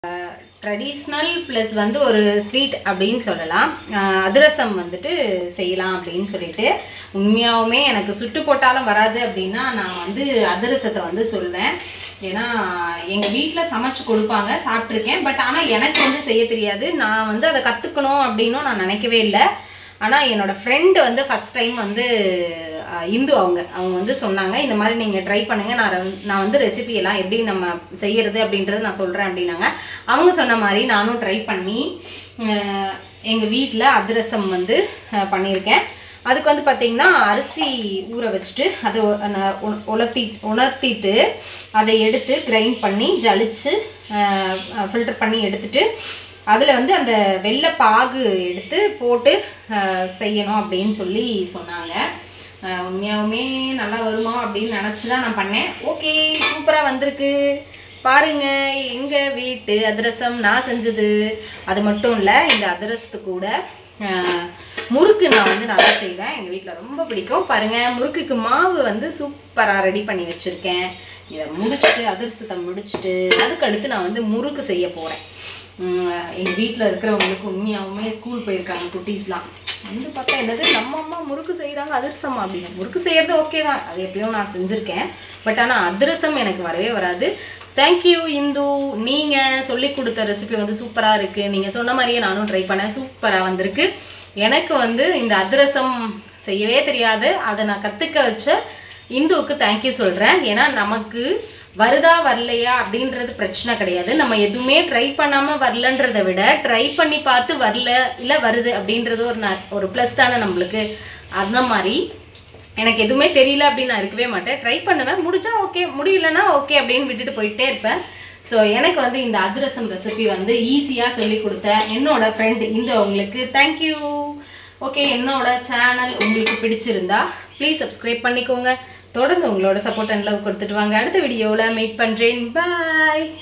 traditional plus வந்து ஒரு sweet அப்படின்னு சொல்லலாம் அஹ் அதிரசம் வந்துட்டு செய்யலாம் அப்படின்னு சொல்லிட்டு உண்மையாகவுமே எனக்கு சுட்டு போட்டாலும் வராது அப்படின்னா நான் வந்து அதிரசத்தை வந்து சொல்வேன் ஏன்னா எங்கள் வீட்டில் சமைச்சு கொடுப்பாங்க சாப்பிட்ருக்கேன் பட் ஆனால் எனக்கு வந்து செய்ய தெரியாது நான் வந்து அதை கற்றுக்கணும் அப்படின்னும் நான் நினைக்கவே இல்லை ஆனால் என்னோட ஃப்ரெண்டு வந்து ஃபஸ்ட் டைம் வந்து அஹ், இந்து அவங்க அவங்க வந்து சொன்னாங்க இந்த மாதிரி நீங்கள் ட்ரை பண்ணுங்கள் நான் ரெ- நான் வந்து ரெசிபி எல்லாம் எப்படி நம்ம செய்யறது அப்படின்றது நான் சொல்கிறேன் அப்படின்னாங்க அவங்க சொன்ன மாதிரி நானும் ட்ரை பண்ணி எங்கள் வீட்டில் அதிரசம் வந்து அஹ், பண்ணியிருக்கேன் அதுக்கு வந்து பார்த்திங்கன்னா அரிசி ஊற வச்சுட்டு அதை ஒ- ந- உ- உலர்த்தி உணர்த்திட்டு அதை எடுத்து கிரைண்ட் பண்ணி ஜலிச்சு ஃபில்டர் பண்ணி எடுத்துட்டு அதில் வந்து அந்த வெள்ளை பாகு எடுத்து போட்டு அஹ், செய்யணும் அப்படின்னு சொல்லி சொன்னாங்க அஹ், உண்மையாலுமே நல்லா வருமா அப்படின்னு நினச்சி தான் நான் பண்ணேன் ஓகே சூப்பராக வந்திருக்கு பாருங்க எங்க வீட்டு அதிரசம் நான் செஞ்சது அது மட்டும் இல்லை இந்த அதிரசத்து கூட அஹ், முறுக்கு நான் வந்து நல்லா செய்வேன் எங்கள் வீட்டில் ரொம்ப பிடிக்கும் பாருங்க முறுக்குக்கு மாவு வந்து சூப்பராக ரெடி பண்ணி வச்சுருக்கேன் இதை முடிச்சுட்டு அதிரசத்தை முடிச்சுட்டு அதுக்கு அடுத்து நான் வந்து முறுக்கு செய்ய போகிறேன் எங்கள் வீட்டில் இருக்கிறவங்களுக்கு உண்மையாகவுமே ஸ்கூல் போயிருக்காங்க குட்டீஸ்லாம் வந்து பார்த்தா என்னது நம்ம அம்மா முறுக்கு செய்கிறாங்க அதிரசமா அப்படின்னு முறுக்கு செய்கிறது ஓகே தான் அது எப்பயோ நான் செஞ்சுருக்கேன் பட் ஆனால் அதிரசம் எனக்கு வரவே வராது தேங்க்யூ இந்து நீங்கள் சொல்லி கொடுத்த ரெசிபி வந்து சூப்பராக இருக்குது நீங்கள் சொன்ன மாதிரியே நானும் ட்ரை பண்ணேன் சூப்பராக வந்திருக்கு எனக்கு வந்து இந்த அதிரசம் செய்யவே தெரியாது அதை நான் கற்றுக்க வச்ச இந்துவுக்கு தேங்க்யூ சொல்கிறேன் ஏன்னா நமக்கு வருதா வரலையா அப்படின்றது பிரச்சனை கிடையாது நம்ம எதுவுமே ட்ரை பண்ணாமல் வரலன்றதை விட ட்ரை பண்ணி பார்த்து வரல இல்லை வருது அப்படின்றது ஒரு ந- ஒரு ப்ளஸ் தானே நம்மளுக்கு அந்த மாதிரி எனக்கு எதுவுமே தெரியல அப்படின்னு நான் இருக்கவே மாட்டேன் ட்ரை பண்ணுவேன் முடிஞ்சா ஓகே முடியலன்னா ஓகே அப்படின்னு விட்டுட்டு போயிட்டே இருப்பேன் ஸோ எனக்கு வந்து இந்த அதிரசம் ரெசிபி வந்து ஈஸியாக சொல்லி கொடுத்த என்னோட ஃப்ரெண்ட் இந்த உங்களுக்கு தேங்க்யூ ஓகே என்னோட சேனல் உங்களுக்கு பிடிச்சிருந்தா ப்ளீஸ் சப்ஸ்கிரைப் பண்ணிக்கோங்க தொடர்ந்து உங்களோட சப்போர்ட் அண்ட் லவ் கொடுத்துட்டு வாங்க அடுத்த வீடியோவில் மீட் பண்ணுறேன் பாய்